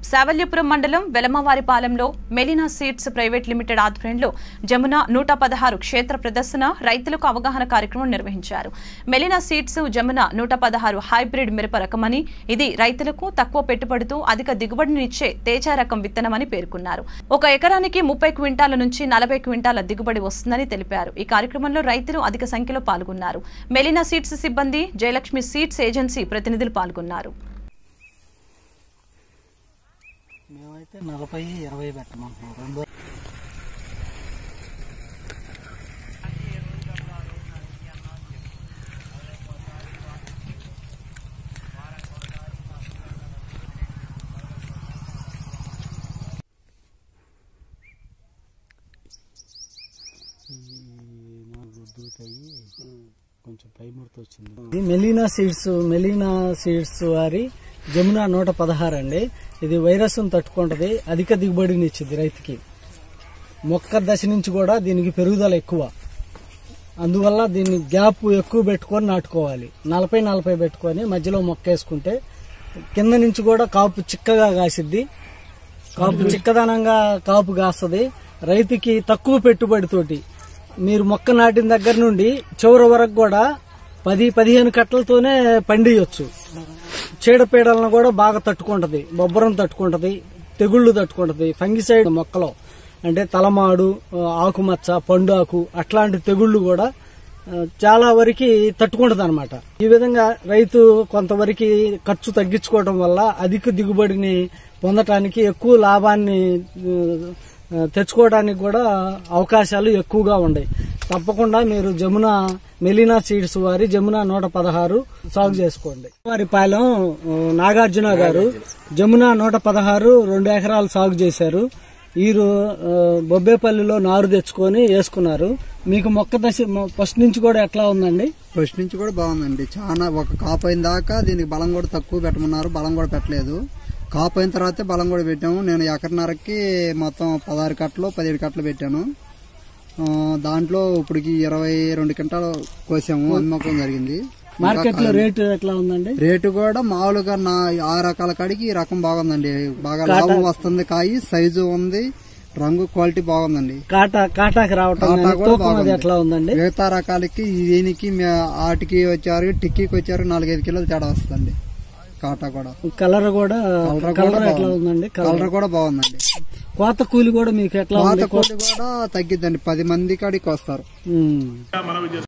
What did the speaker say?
శావల్యపురం మండలం వెలమవారిపాలెంలో Melina seeds private limited ఆధ్వర్యంలో జమున నూట పదహారు క్షేత్ర ప్రదర్శన రైతులకు అవగాహన కార్యక్రమం నిర్వహించారు మెలినా సీడ్స్ జమున నూట పదహారు హైబ్రిడ్ మిరప రకమని ఇది రైతులకు తక్కువ పెట్టుబడితో అధిక దిగుబడినిచ్చే తేజ రకం విత్తనమని పేర్కొన్నారు ఒక ఎకరానికి ముప్పై క్వింటాల నుంచి నలభై క్వింటాల దిగుబడి వస్తుందని తెలిపారు ఈ కార్యక్రమంలో రైతులు అధిక సంఖ్యలో పాల్గొన్నారు మెలినా సీడ్స్ సిబ్బంది జయలక్ష్మి సీడ్స్ ఏజెన్సీ ప్రతినిధులు పాల్గొన్నారు మేమైతే నలభై ఇరవై పెట్టమంటున్నాం రెండు కొంచెం పై ముడత వచ్చింది ఇది మెలీనా సీడ్స్ మెలీనా సీడ్స్ వారి జమున నూట పదహారు అండి ఇది వైరస్ తట్టుకుంటది అధిక దిగుబడిని ఇచ్చింది రైతుకి మొక్క దశ నుంచి కూడా దీనికి పెరుగుదల ఎక్కువ అందువల్ల దీన్ని గ్యాప్ ఎక్కువ పెట్టుకొని నాటుకోవాలి నలభై నలభై పెట్టుకొని మధ్యలో మొక్క వేసుకుంటే కింద నుంచి కూడా కాపు చిక్కగా కాసిద్ది కాపు చిక్కదనంగా కాపు కాస్తుంది రైతుకి తక్కువ పెట్టుబడితోటి మీరు మొక్క నాటిన దగ్గర నుండి చివరి వరకు కూడా పది పదిహేను కట్టలతోనే పండియొచ్చు చీడపీడలను కూడా బాగా తట్టుకుంటది బొబ్బరం తట్టుకుంటది తెగుళ్లు తట్టుకుంటది ఫంగిసైడ్ మొక్కలో అంటే తలమాడు ఆ, ఆకుమచ్చ పండు ఆకు అట్లాంటి తెగుళ్లు కూడా ఆ, చాలా వరకు తట్టుకుంటది అనమాట ఈ విధంగా రైతు కొంతవరకు ఖర్చు తగ్గించుకోవడం వల్ల అధిక దిగుబడిని పొందటానికి ఎక్కువ లాభాన్ని ఆ, తెచ్చుకోవడానికి కూడా అవకాశాలు ఎక్కువగా ఉన్నాయి తప్పకుండా మీరు జమున మెలీనా సీడ్స్ వారి జమున నూట పదహారు సాగు చేసుకోండి వారి పాలెం ఆ, నాగార్జున గారు జమున నూట పదహారు రెండు ఎకరాలు సాగు చేశారు వీరు ఆ, బొబ్బేపల్లిలో నారు తెచ్చుకొని వేసుకున్నారు మీకు మొక్క దశ మొ- ఫస్ట్ నుంచి కూడా ఎట్లా ఉందండి ఫస్ట్ నుంచి కూడా బాగుందండి చాలా ఒక కాపు అయిన దాకా దీనికి బలం కూడా తక్కువ పెట్టమన్నారు బలం కూడా పెట్టలేదు కాపు అయిన తర్వాతే బలం కూడా పెట్టాము నేను ఎకరన్నరకి మొత్తం పదహారు కట్టలు పదిహేడు కట్టలు పెట్టాను ఆ, దాంట్లో ఇప్పటికి ఇరవై రెండు క్వింటాలు కోసాము అమ్మకం జరిగింది మార్కెట్ లో రేటు ఎట్లా ఉందండి రేటు కూడా మామూలుగా నా ఆ రకాల కాడికి ఈ రకం బాగుందండి బాగా లాభం వస్తుంది కాయి సైజు ఉంది రంగు క్వాలిటీ బాగుందండి కాటా కాటాకి రావటం కాటా కానీ కూడా తూకం అది బాగుంది. ఎట్లా ఉందండి మిగతా రకాలకి దీనికి మే- ఆటికి వచ్చారు టిక్కీకి వచ్చారు నాలుగైదు కిలోలు తేడా వస్తుందండి కాటా కూడా కలర్ కూడా కలర్ కలర్ కూడా ఎట్లా బాగుంది. ఉందండి కలర్ కలర్ కూడా బాగుందండి కోత కూలి కూడా మీకు ఎట్లా పాత ఉంది కోడి కూడా తగ్గిద్దండి పది మంది కాడికి వస్తారు ఉమ్.